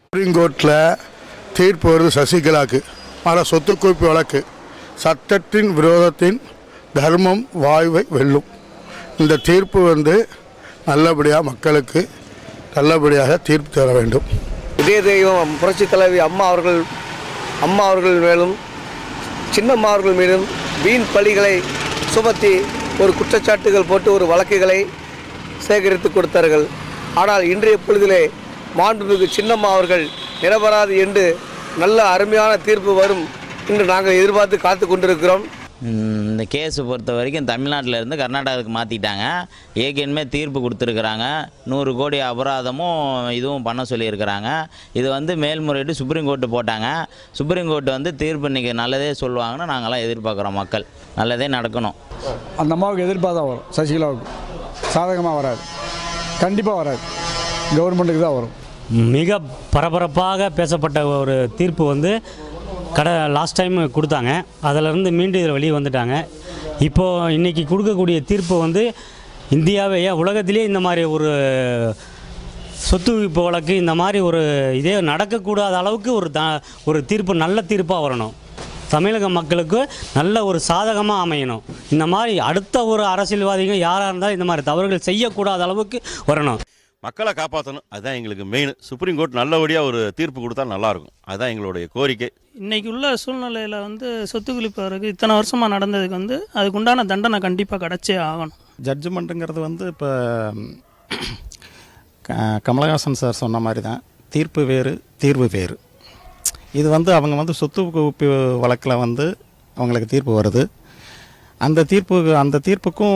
supreme கோர்ட்டில் தீர்ப்பு வருது சசிகலாக்கு ஆனால் சொத்து குவிப்பு வழக்கு சட்டத்தின் விரோதத்தின் தர்மம் வாய்வை வெல்லும் இந்த தீர்ப்பு வந்து நல்லபடியாக மக்களுக்கு நல்லபடியாக தீர்ப்பு தர வேண்டும் இதே தெய்வம் புரட்சி தலைவி அம்மா அவர்கள் அம்மா அவர்கள் மேலும் சின்னம்மா அவர்கள் மீதும் வீண் பழிகளை சுமத்தி ஒரு குற்றச்சாட்டுகள் போட்டு ஒரு வழக்குகளை சேகரித்து கொடுத்தார்கள் ஆனால் இன்றைய பொழுதிலே மாண்புமிகு சின்னம்மா அவர்கள் நிரபராதி என்று நல்ல அருமையான தீர்ப்பு வரும் என்று நாங்கள் எதிர்பார்த்து காத்து கொண்டிருக்கிறோம் ம், இந்த கேஸை பொறுத்த வரைக்கும் தமிழ்நாட்டில் இருந்து கர்நாடகாவுக்கு மாற்றிட்டாங்க ஏற்கனவே தீர்ப்பு கொடுத்துருக்குறாங்க நூறு கோடி அபராதமும் இதுவும் பண்ண சொல்லியிருக்கிறாங்க இது வந்து மேல்முறையீடு சுப்ரீம் கோர்ட்டு போட்டாங்க சுப்ரீம் கோர்ட்டு வந்து தீர்ப்பு இன்றைக்கி நல்லதே சொல்லுவாங்கன்னு நாங்களாம் எதிர்பார்க்குறோம் மக்கள் நல்லதே நடக்கணும் அந்த அம்மாவுக்கு எதிர்ப்பாக தான் வரும் சசிகலாவுக்கு சாதகமாக வராது கண்டிப்பாக வராது கவர்மெண்ட்டுக்கு தான் வரும் மிக பரபரப்பாக பேசப்பட்ட ஒரு தீர்ப்பு வந்து கடை லாஸ்ட் டைம் கொடுத்தாங்க அதிலிருந்து மீண்டும் இதில் வெளியே வந்துட்டாங்க இப்போது இன்றைக்கி கொடுக்கக்கூடிய தீர்ப்பு வந்து இந்தியாவே ஏன் உலகத்திலே இந்த மாதிரி ஒரு சொத்து குவிப்பு வழக்கு இந்த மாதிரி ஒரு இதே நடக்கக்கூடாத அளவுக்கு ஒரு த ஒரு தீர்ப்பு நல்ல தீர்ப்பாக வரணும் தமிழக மக்களுக்கு நல்ல ஒரு சாதகமாக அமையணும் இந்த மாதிரி அடுத்த ஒரு அரசியல்வாதிகள் யாராக இருந்தாலும் இந்த மாதிரி தவறுகள் செய்யக்கூடாத அளவுக்கு வரணும் மக்களை காப்பாற்றணும் அதுதான் எங்களுக்கு மெயின் சுப்ரீம் கோர்ட் நல்லபடியாக ஒரு தீர்ப்பு கொடுத்தா நல்லாயிருக்கும் அதுதான் எங்களுடைய கோரிக்கை இன்னைக்கு உள்ள சூழ்நிலையில் வந்து சொத்து குளிப்பு வரைக்கும் இத்தனை வருஷமாக நடந்ததுக்கு வந்து அதுக்கு உண்டான தண்டனை கண்டிப்பாக கிடச்சே ஆகணும் ஜட்ஜ்மெண்ட்டுங்கிறது வந்து இப்போ கமலஹாசன் சார் சொன்ன மாதிரி தான் தீர்ப்பு வேறு தீர்வு வேறு இது வந்து அவங்க வந்து சொத்து குவிப்பு வழக்கில் வந்து அவங்களுக்கு தீர்ப்பு வருது அந்த தீர்ப்பு அந்த தீர்ப்புக்கும்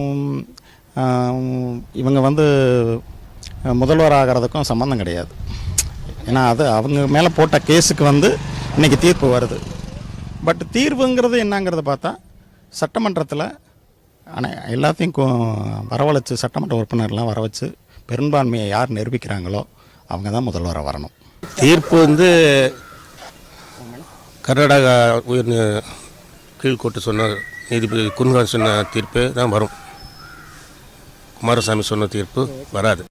ஆம், இவங்க வந்து முதல்வர் ஆகிறதுக்கும் சம்மந்தம் கிடையாது ஏன்னா அது அவங்க மேலே போட்ட கேஸுக்கு வந்து இன்றைக்கி தீர்ப்பு வருது பட் தீர்வுங்கிறது என்னங்கிறத பார்த்தா சட்டமன்றத்தில் ஆனால் எல்லாத்தையும் கொ- வரவழைச்சு சட்டமன்ற உறுப்பினர்லாம் வர வச்சு பெரும்பான்மையை யார் நிரூபிக்கிறாங்களோ அவங்க தான் முதல்வராக வரணும் தீர்ப்பு வந்து கர்நாடகா உயர் நீ- கீழ்கோர்ட்டு சொன்ன நீதிபதி குன்ஹா சொன்ன தீர்ப்பு தான் வரும் குமாரசாமி சொன்ன தீர்ப்பு வராது